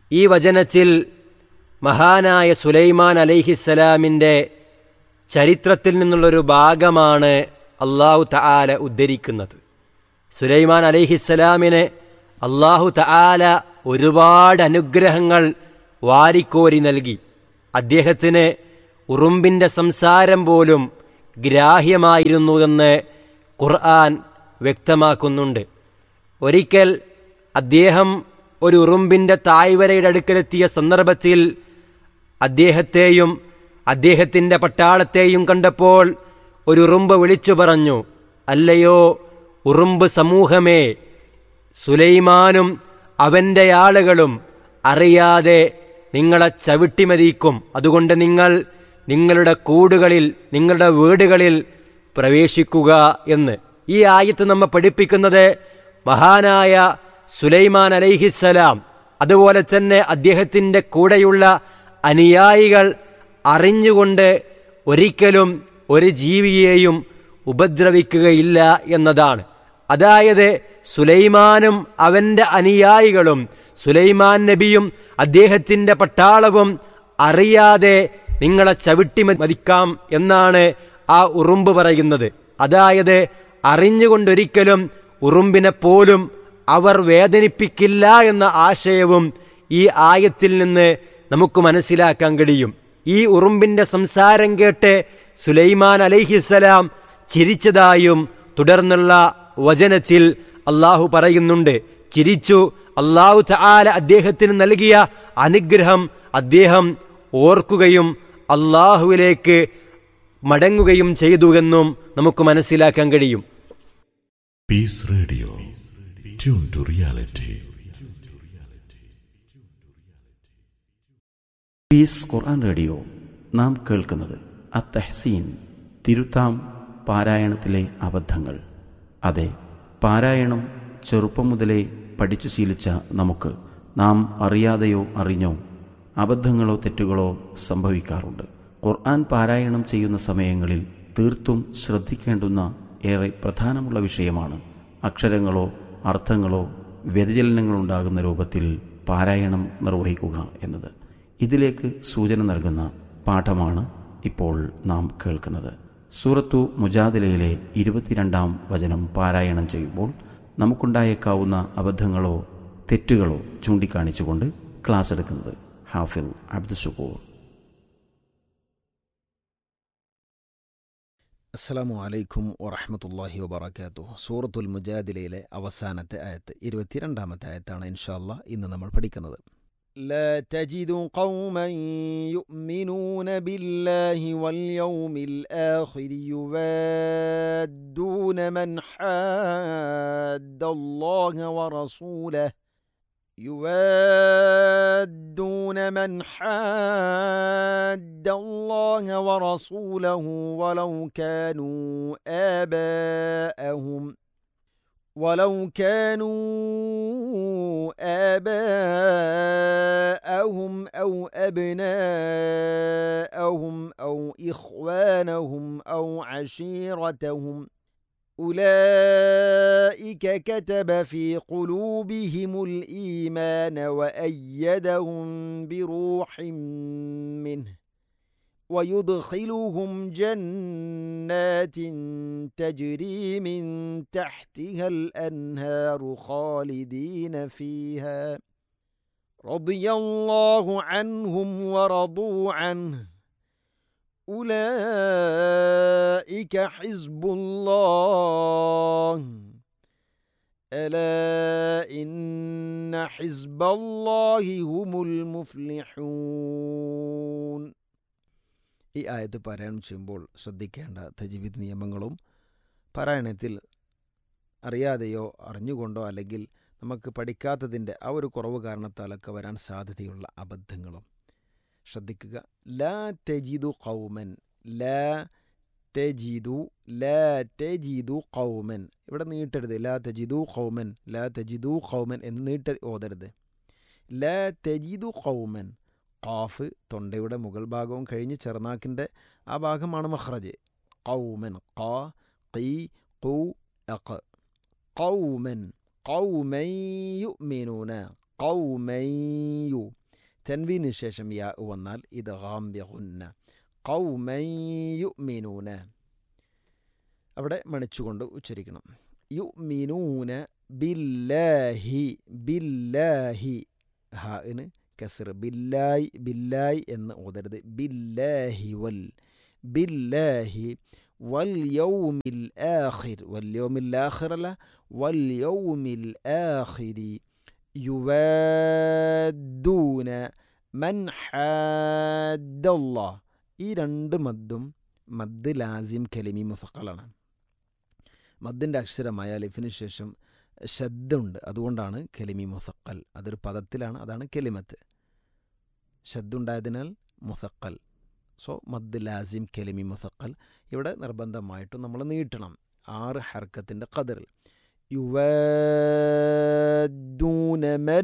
ഈ വചനത്തിൽ മഹാനായ സുലൈമാൻ അലൈഹിസ്സലാമിൻ്റെ ചരിത്രത്തിൽ നിന്നുള്ളൊരു ഭാഗമാണ് അള്ളാഹു തആല ഉദ്ധരിക്കുന്നത് സുലൈമാൻ അലൈഹിസ്സലാമിന് അള്ളാഹു തആല ഒരുപാട് അനുഗ്രഹങ്ങൾ വാരിക്കോരി നൽകി അദ്ദേഹത്തിന് ഉറുമ്പിൻ്റെ സംസാരം പോലും ഗ്രാഹ്യമായിരുന്നുവെന്ന് ഖുർആൻ വ്യക്തമാക്കുന്നുണ്ട് ഒരിക്കൽ അദ്ദേഹം ഒരു ഉറുമ്പിൻ്റെ തായ്വരയുടെ അടുക്കലെത്തിയ സന്ദർഭത്തിൽ അദ്ദേഹത്തെയും അദ്ദേഹത്തിൻ്റെ പട്ടാളത്തെയും കണ്ടപ്പോൾ ഒരു ഉറുമ്പ് വിളിച്ചു പറഞ്ഞു അല്ലയോ ഉറുമ്പ് സമൂഹമേ സുലൈമാനും അവൻ്റെ ആളുകളും അറിയാതെ നിങ്ങളെ ചവിട്ടിമതിക്കും അതുകൊണ്ട് നിങ്ങൾ നിങ്ങളുടെ കൂടുകളിൽ നിങ്ങളുടെ വീടുകളിൽ പ്രവേശിക്കുക എന്ന് ഈ ആയത്ത് നമ്മെ പഠിപ്പിക്കുന്നത് മഹാനായ സുലൈമാൻ അലൈഹിസ്സലാം അതുപോലെ തന്നെ അദ്ദേഹത്തിൻ്റെ കൂടെയുള്ള അനുയായികൾ അറിഞ്ഞുകൊണ്ട് ഒരിക്കലും ഒരു ജീവിയെയും ഉപദ്രവിക്കുകയില്ല എന്നതാണ് അതായത് സുലൈമാനും അവൻ്റെ അനുയായികളും സുലൈമാൻ നബിയും അദ്ദേഹത്തിൻ്റെ പട്ടാളവും അറിയാതെ നിങ്ങളെ ചവിട്ടി മതിക്കാം എന്നാണ് ആ ഉറുമ്പ് പറയുന്നത് അതായത് അറിഞ്ഞുകൊണ്ടൊരിക്കലും ഉറുമ്പിനെ പോലും അവർ വേദനിപ്പിക്കില്ല എന്ന ആശയവും ഈ ആയത്തിൽ നിന്ന് നമുക്ക് മനസ്സിലാക്കാൻ കഴിയും ഈ ഉറുമ്പിന്റെ സംസാരം കേട്ട് സുലൈമാൻ അലൈഹിസലാം ചിരിച്ചതായും തുടർന്നുള്ള വചനത്തിൽ അള്ളാഹു പറയുന്നുണ്ട് ചിരിച്ചു അള്ളാഹു തആല അദ്ദേഹത്തിന് നൽകിയ അനുഗ്രഹം അദ്ദേഹം ഓർക്കുകയും അള്ളാഹുവിലേക്ക് മടങ്ങുകയും ചെയ്തുവെന്നും നമുക്ക് മനസ്സിലാക്കാൻ കഴിയും peace radio tune to reality peace Quran radio നാം കേൾക്കുന്നത് അത്തഹ്സീൻ തിരുത്താം പാരായണത്തിലെ അബദ്ധങ്ങൾ അതെ പാരായണം ചെറുപ്പം മുതലേ പഠിച്ചു ശീലിച്ച നമുക്ക് നാം അറിയാതെയോ അറിഞ്ഞോ അബദ്ധങ്ങളോ തെറ്റുകളോ സംഭവിക്കാറുണ്ട് ഖുർആൻ പാരായണം ചെയ്യുന്ന സമയങ്ങളിൽ തീർത്തും ശ്രദ്ധിക്കേണ്ടുന്ന ഏറെ പ്രധാനമുള്ള വിഷയമാണ് അക്ഷരങ്ങളോ അർത്ഥങ്ങളോ വ്യതിചലനങ്ങളുണ്ടാകുന്ന രൂപത്തിൽ പാരായണം നിർവഹിക്കുക എന്നത് ഇതിലേക്ക് സൂചന നൽകുന്ന പാഠമാണ് ഇപ്പോൾ നാം കേൾക്കുന്നത് സൂറത്തു മുജാദിലയിലെ ഇരുപത്തിരണ്ടാം വചനം പാരായണം ചെയ്യുമ്പോൾ നമുക്കുണ്ടായേക്കാവുന്ന അബദ്ധങ്ങളോ തെറ്റുകളോ ചൂണ്ടിക്കാണിച്ചുകൊണ്ട് ക്ലാസ് എടുക്കുന്നത് ഹാഫിൽ അബ്ദുഷക്കൂർ അസ്സലാമു അലൈക്കും വറഹമത്തല്ലാഹി വബർക്കാത്തു സൂറത്തുൽ മുജാദിലയിലെ അവസാനത്തെ ആയത്ത് ഇരുപത്തിരണ്ടാമത്തെ ആയത്താണ് ഇൻഷാല്ല ഇന്ന് നമ്മൾ പഠിക്കുന്നത് لا تجد قوما يؤمنون بالله واليوم الآخر يوادون من حاد الله ورسوله يوادون من حاد الله ورسوله ولو كانوا آباءهم ولو كانوا آباءهم أو أبناءهم أو إخوانهم أو عشيرتهم أولئك كتب في قلوبهم الإيمان وأيدهم بروح منه ويدخلهم جنات تجري من تحتها الأنهار خالدين فيها رضي الله عنهم ورضوا عنه أولئك حزب الله ألا إن حزب الله هم المفلحون ഈ ആയത്ത് പാരായണം ചെയ്യുമ്പോൾ ശ്രദ്ധിക്കേണ്ട തജ്വീദ് നിയമങ്ങളും പാരായണത്തിൽ അറിയാതെയോ അറിഞ്ഞുകൊണ്ടോ അല്ലെങ്കിൽ നമുക്ക് പഠിക്കാത്തതിൻ്റെ ആ ഒരു കുറവ് കാരണത്താലൊക്കെ വരാൻ സാധ്യതയുള്ള അബദ്ധങ്ങളും ശ്രദ്ധിക്കുക ലാ തെജിദു കൗമൻ ലാ തെജിദു ലാ തെജിദു കൗമൻ ഇവിടെ നീട്ടരുത് ലാ തെജിദു കൗമൻ ലാ തെജിദു കൗമൻ എന്ന് നീട്ട ഓതരുത് ലാ തെജിദു കൗമൻ ഖാഫ് തൊണ്ടയുടെ മുകൾ ഭാഗവും കഴിഞ്ഞ് ചെറുനാക്കിൻ്റെ ആ ഭാഗമാണ് മഹ്റജ് കൗമൻ ഖാ ഖീ ഖു അഖ് കൗമൻ കൗമൻ യുഅ്മിനൂന കൗമയ്യു തെൻവീന് ശേഷം യാ വന്നാൽ ഇത് ഗാംബ്യഹുന്ന കൗമയ്യു മീനൂന അവിടെ മണിച്ചുകൊണ്ട് ഉച്ചരിക്കണം യു മീനൂന ബില്ലാഹി ബില്ലാഹി ഹാന് കസർ ബില്ലായി ബില്ലായി എന്ന് ഓതരുത് ബില്ലാഹി വൽ ബില്ലാഹി വൽ യൗമിൽ ആഖിർ വൽ യൗമിൽ ആഖിർ അല്ല വൽ യൗമിൽ ആഖിരി യുവാദൂന മൻ ഹാദ്ദല്ലാ ഈ രണ്ട് മദ്ദും മദ് ലാസിം കലിമി മുസക്കളാണ് മദ്ദിൻ്റെ അക്ഷരമായ ലിഫിന് ശേഷം ശബ്ദമുണ്ട് അതുകൊണ്ടാണ് കെലിമി മുസക്കൽ അതൊരു പദത്തിലാണ് അതാണ് കെലിമത്ത് ശബ്ദമുണ്ടായതിനാൽ മുസക്കൽ സോ മദ് ലാസിം കെലിമി മുസക്കൽ ഇവിടെ നിർബന്ധമായിട്ടും നമ്മൾ നീട്ടണം ആറ് ഹർക്കത്തിൻ്റെ കതിറിൽ يوادون من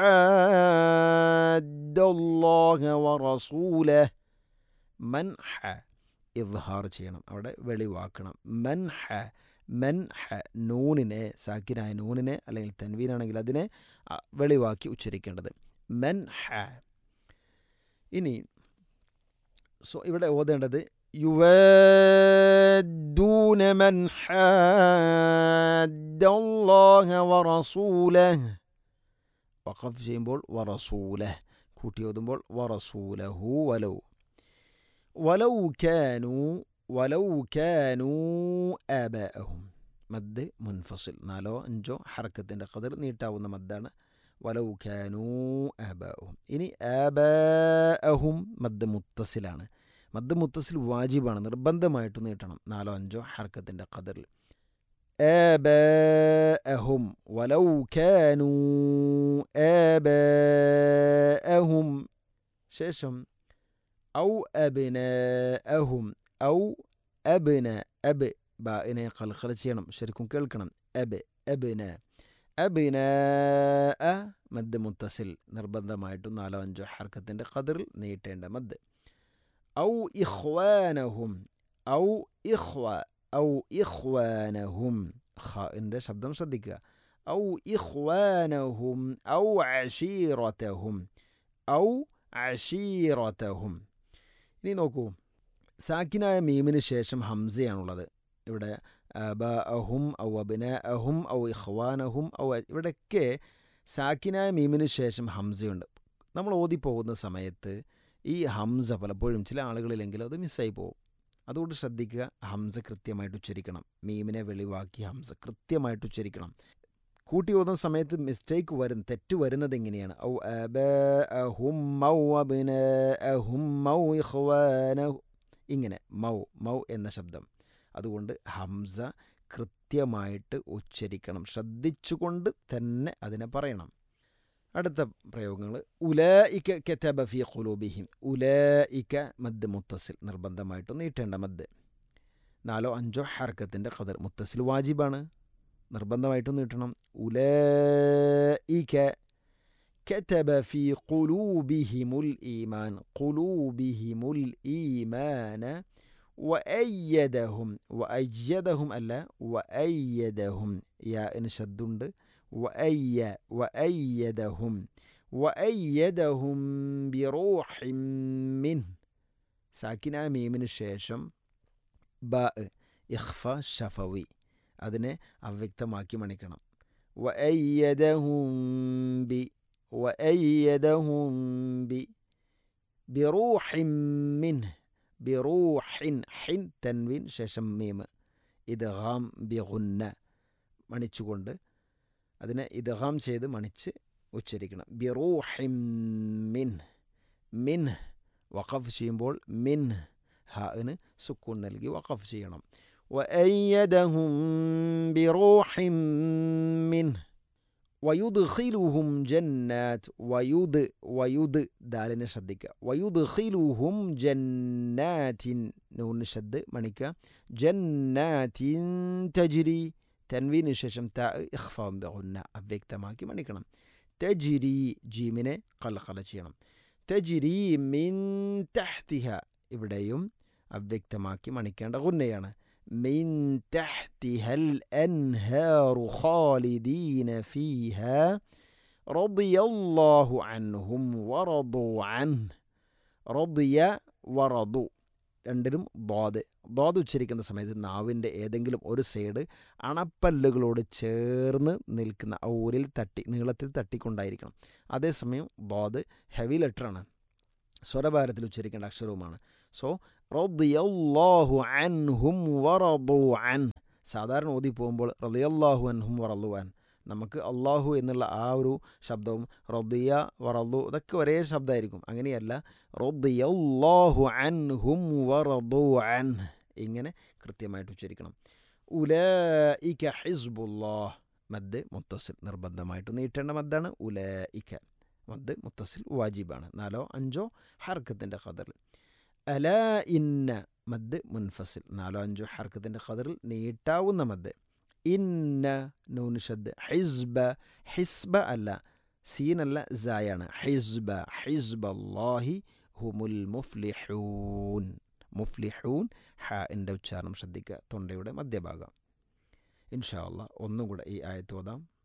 حاد الله ورسوله من ح ഇദ്ഹാർ ചെയ്യണം അവിടെ വെളിവാക്കണം മൻ ഹ മൻ ഹ നൂനിനെ സാക്കിനായ നൂനിനെ അല്ലെങ്കിൽ തൻവീനാണെങ്കിൽ അതിനെ അ, വെളിവാക്കി ഉച്ചരിക്കേണ്ടത് മൻ ഹ ഇനി സോ ഇവിടെ ഓതേണ്ടത് يوادون من حاد الله ورسوله വഖഫ് ചെയ്യുമ്പോൾ വറസൂലഹ് കൂട്ടി ഓതുമ്പോൾ വറസൂലഹു വലൗ വലൗ കാനു വലൗ കാനു ആബാഅഹും മദ് മുൻഫസിൽ നാലോ അഞ്ചോ ഹർക്കത്തിൻ്റെ കതിർ നീട്ടാവുന്ന മദ്ദാണ് വലൗ കാനു ആബാഅഹും ഇനി ആബാഅഹും മദ് മുത്തസിലാണ് മദ് മുത്തസിൽ വാജിബാണ് നിർബന്ധമായിട്ട് നീട്ടണം നാലോ അഞ്ചോ ഹർക്കത്തിൻ്റെ കതിറിൽ آباءهم ولو كانوا آباءهم ശേഷം ഔ അബ്നാഅഹും ഔ അബ്ന അബ് ബാഇനെ ഖൽഖൽ ചെയ്യണം ശരിക്കും കേൾക്കണം അബ് അബ്ന അബ്ന മദ് മുത്തസിൽ നിർബന്ധമായിട്ടും നാലോ അഞ്ചോ ഹർക്കത്തിൻ്റെ ഖദറിൽ നീട്ടേണ്ട മദ് ഔ ഇഖ്വാനഹും ഔ ഇഖ്വ ഔ ഇഖ്വാനഹും ഖാഇൻ്റെ ശബ്ദം ശ്രദ്ധിക്കുക ഔ ഇഖ്വാനഹും ഔ അഷീറത്തഹും ഔ അഷീറത്തഹും ഇനി നോക്കൂ സാക്കിനായ മീമിന് ശേഷം ഹംസയാണുള്ളത് ഇവിടെ അബ അഹും ഔ അബിന അഹും ഔ ഇഖ്വാനഹും ഔ ഇവിടെയൊക്കെ സാക്കിനായ മീമിന് ശേഷം ഹംസയുണ്ട് നമ്മൾ ഓതിപ്പോകുന്ന സമയത്ത് ഈ ഹംസ പലപ്പോഴും ചില ആളുകളിലെങ്കിലും അത് മിസ്സായി പോകും അതുകൊണ്ട് ശ്രദ്ധിക്കുക ഹംസ കൃത്യമായിട്ട് ഉച്ചരിക്കണം മീമിനെ വെളിവാക്കി ഹംസ കൃത്യമായിട്ട് ഉച്ചരിക്കണം കൂട്ടി ഓതുന്ന സമയത്ത് മിസ്റ്റേക്ക് വരും തെറ്റ് വരുന്നത് എങ്ങനെയാണ് ഔ അബഅഹും മൗ അബ്നാഅഹും മൗ ഇഖ്വാനഹു ഇങ്ങനെ മൗ മൗ എന്ന ശബ്ദം അതുകൊണ്ട് ഹംസ കൃത്യമായിട്ട് ഉച്ചരിക്കണം ശ്രദ്ധിച്ചുകൊണ്ട് തന്നെ അതിനെ പറയണം അടുത്ത പ്രയോഗങ്ങൾ ഉലായിക്ക കെത്തബ ഫി ഖുലൂബിഹിം ഉലായിക്ക മദ് മുത്തസിൽ നിർബന്ധമായിട്ടും നീട്ടേണ്ട മദ് നാലോ അഞ്ചോ ഹർക്കത്തിൻ്റെ ഖദർ മുത്തസിൽ വാജിബാണ് നിർബന്ധമായിട്ടും നീട്ടണം ഉലായിക്ക كتب في قلوبهم الإيمان قلوبهم الإيمان وأيدهم وأيدهم ألا وأيدهم يا إن شدند وأي وأيدهم وأيدهم بروح منه സാക്കിന മീമിന് ശേഷം ബ ഇഖ്ഫ ഷഫവി അതിനെ അവ്യക്തമാക്കി മണിക്കണം വഅയ്യദഹും ബി വഅയ്യദഹും ബി ബിറൂഹിൻ മിൻഹ് ബിറൂഹിൻ ഹിൻ തൻവീൻ ശേഷം മീം ഇദ്ഗാം ബിഗുന്ന മണിച്ചുകൊണ്ട് അതിനെ ഇദ്ഗാം ചെയ്ത് മണിച്ച് ഉച്ചരിക്കണം ബിറൂഹിൻ മിൻ മിൻ വഖഫ് ചെയ്യുമ്പോൾ മിൻ ഹാന് സുക്കൂൺ നൽകി വഖഫ് ചെയ്യണം وأيدهم بروح منه ويدخلهم جنات ويد ويد دالنا شدك ويدخلهم جنات نون شد منك جنات تجري تنوين الششم تاء إخفاء بغنى أبيك تماكي منكنا تجري جيمنه قلقلة ചെയ്യണം تجري من تحتها ഇവിടെയും അവ്യക്തമാക്കി മണിക്കേണ്ട ഗുന്നയാണ് من تحتها الأنهار خالدين فيها റദിയല്ലാഹു അൻഹും വറദു അൻ റദിയ വറദു രണ്ടിനും ദ്വാദ് ദ്വാദ് ഉച്ചരിക്കുന്ന സമയത്ത് നാവിൻ്റെ ഏതെങ്കിലും ഒരു സൈഡ് അണപ്പല്ലുകളോട് ചേർന്ന് നിൽക്കുന്ന ആ ഊരിൽ തട്ടി നീളത്തിൽ തട്ടിക്കൊണ്ടായിരിക്കണം അതേസമയം ദ്വാദ് ഹെവി ലെറ്ററാണ് സ്വരഭാരത്തിൽ ഉച്ചരിക്കേണ്ട അക്ഷരവുമാണ് സോ റദിയല്ലാഹു അൻഹും വറദു അൻ സാധാരണ ഓതി പോകുമ്പോൾ റദിയല്ലാഹു അൻഹും വറദു അൻ നമുക്ക് അള്ളാഹു എന്നുള്ള ആ ഒരു ശബ്ദവും റദിയ വറദു ഇതൊക്കെ ഒരേ ശബ്ദമായിരിക്കും അങ്ങനെയല്ല റദിയല്ലാഹു അൻഹും വറദു അൻ ഇങ്ങനെ കൃത്യമായിട്ട് ഉച്ചരിക്കണം ഉലഇക ഹിസ്ബുല്ലാഹ് മദ് മുത്തസിൽ നിർബന്ധമായിട്ട് നീട്ടേണ്ട മദ്ദാണ് ഉലഇക മദ് മുത്തസിൽ വാജിബാണ് നാലോ അഞ്ചോ ഹർക്കത്തിൻ്റെ ഖദറിൽ അല ഇന്ന മദ് മുൻഫസിൽ നാലോ അഞ്ചോ ഹർക്കത്തിൻ്റെ ഖദറിൽ നീട്ടാവുന്ന മദ് ഇന്ന നൂനിഷദ് ഹിസ്ബ ഹിസ്ബ അല്ല സീനല്ല സായാണ് ഹിസ്ബ ഹിസ്ബല്ലാഹി ഹുമുൽ മുഫ്ലിഹൂൻ മുഫ്ലിഹൂൻ ഹ എൻ്റെ ഉച്ചാരണം ശ്രദ്ധിക്കുക തൊണ്ടയുടെ മധ്യഭാഗം ഇൻഷാ അള്ളാഹ് ഒന്നും കൂടെ ഈ ആയത്ത് ഓതാം